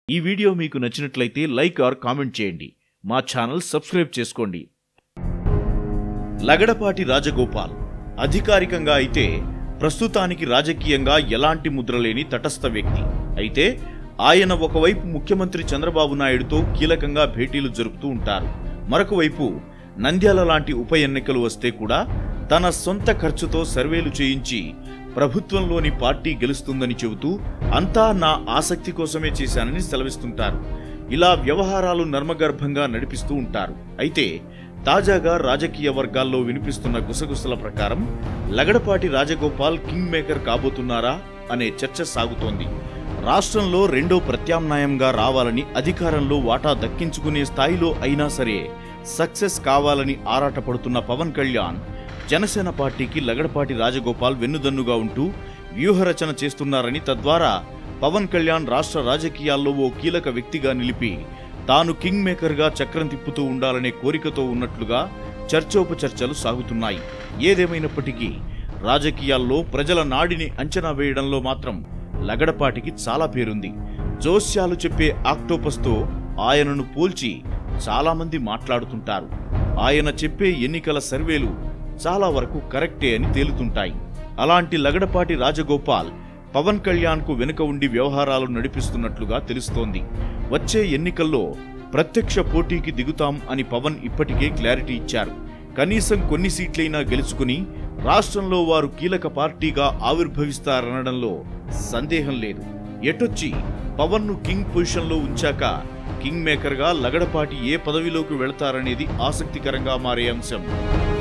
ఈ వీడియో మీకు నచ్చినట్లయితే లైక్ ఆర్ కామెంట్ చేయండి మా ఛానల్ సబ్స్క్రైబ్ చేసుకోండి లగడపాటి రాజగోపాల్ అధికారికంగా అయితే ప్రస్తుతానికి రాజకీయంగా ఎలాంటి ముద్ర లేని తటస్థ వ్యక్తి అయితే ఆయన ఒకవైపు ముఖ్యమంత్రి చంద్రబాబు నాయుడుతో కీలకంగా భేటీలు జరుపుతూ ఉంటారు మరొక వైపు నంద్యాల లాంటి ఉప ఎన్నికలు వస్తే కూడా తన సొంత ఖర్చుతో సర్వేలు చేయించి ప్రభుత్వంలోని పార్టీ గెలుస్తుందని చెబుతూ అంతా నా ఆసక్తి కోసమే చేశానని సెలవిస్తుంటారు ఇలా వ్యవహారాలు నర్మగర్భంగా నడిపిస్తూ ఉంటారు అయితే తాజాగా రాజకీయ వర్గాల్లో వినిపిస్తున్న గుసగుసల ప్రకారం లగడపాటి రాజగోపాల్ కింగ్ మేకర్ కాబోతున్నారా అనే చర్చ సాగుతోంది రాష్ట్రంలో రెండో ప్రత్యామ్నాయంగా రావాలని అధికారంలో వాటా దక్కించుకునే స్థాయిలో అయినా సరే సక్సెస్ కావాలని ఆరాటపడుతున్న పవన్ కళ్యాణ్ జనసేన పార్టీకి లగడపాటి రాజగోపాల్ వెన్నుదన్నుగా ఉంటూ వ్యూహరచన చేస్తున్నారని తద్వారా పవన్ కళ్యాణ్ రాష్ట్ర రాజకీయాల్లో ఓ కీలక వ్యక్తిగా నిలిపి తాను కింగ్ మేకర్గా చక్రం తిప్పుతూ ఉండాలనే కోరికతో ఉన్నట్లుగా చర్చోపచర్చలు సాగుతున్నాయి ఏదేమైనప్పటికీ రాజకీయాల్లో ప్రజల నాడిని అంచనా వేయడంలో మాత్రం లగడపాటికి చాలా పేరుంది జోస్యాలు చెప్పే ఆక్టోపస్తో ఆయనను పోల్చి చాలామంది మాట్లాడుతుంటారు ఆయన చెప్పే ఎన్నికల సర్వేలు చాలా వరకు కరెక్టే అని తేలుతుంటాయి అలాంటి లగడపాటి రాజగోపాల్ పవన్ కళ్యాణ్కు వెనుక ఉండి వ్యవహారాలు నడిపిస్తున్నట్లుగా తెలుస్తోంది వచ్చే ఎన్నికల్లో ప్రత్యక్ష పోటీకి దిగుతాం అని పవన్ ఇప్పటికే క్లారిటీ ఇచ్చారు కనీసం కొన్ని సీట్లైనా గెలుచుకుని రాష్ట్రంలో వారు కీలక పార్టీగా ఆవిర్భవిస్తారనడంలో సందేహం లేదు ఎటొచ్చి పవన్ను కింగ్ పొజిషన్లో ఉంచాక కింగ్ మేకర్గా లగడపాటి ఏ పదవిలోకి వెళతారనేది ఆసక్తికరంగా మారే అంశం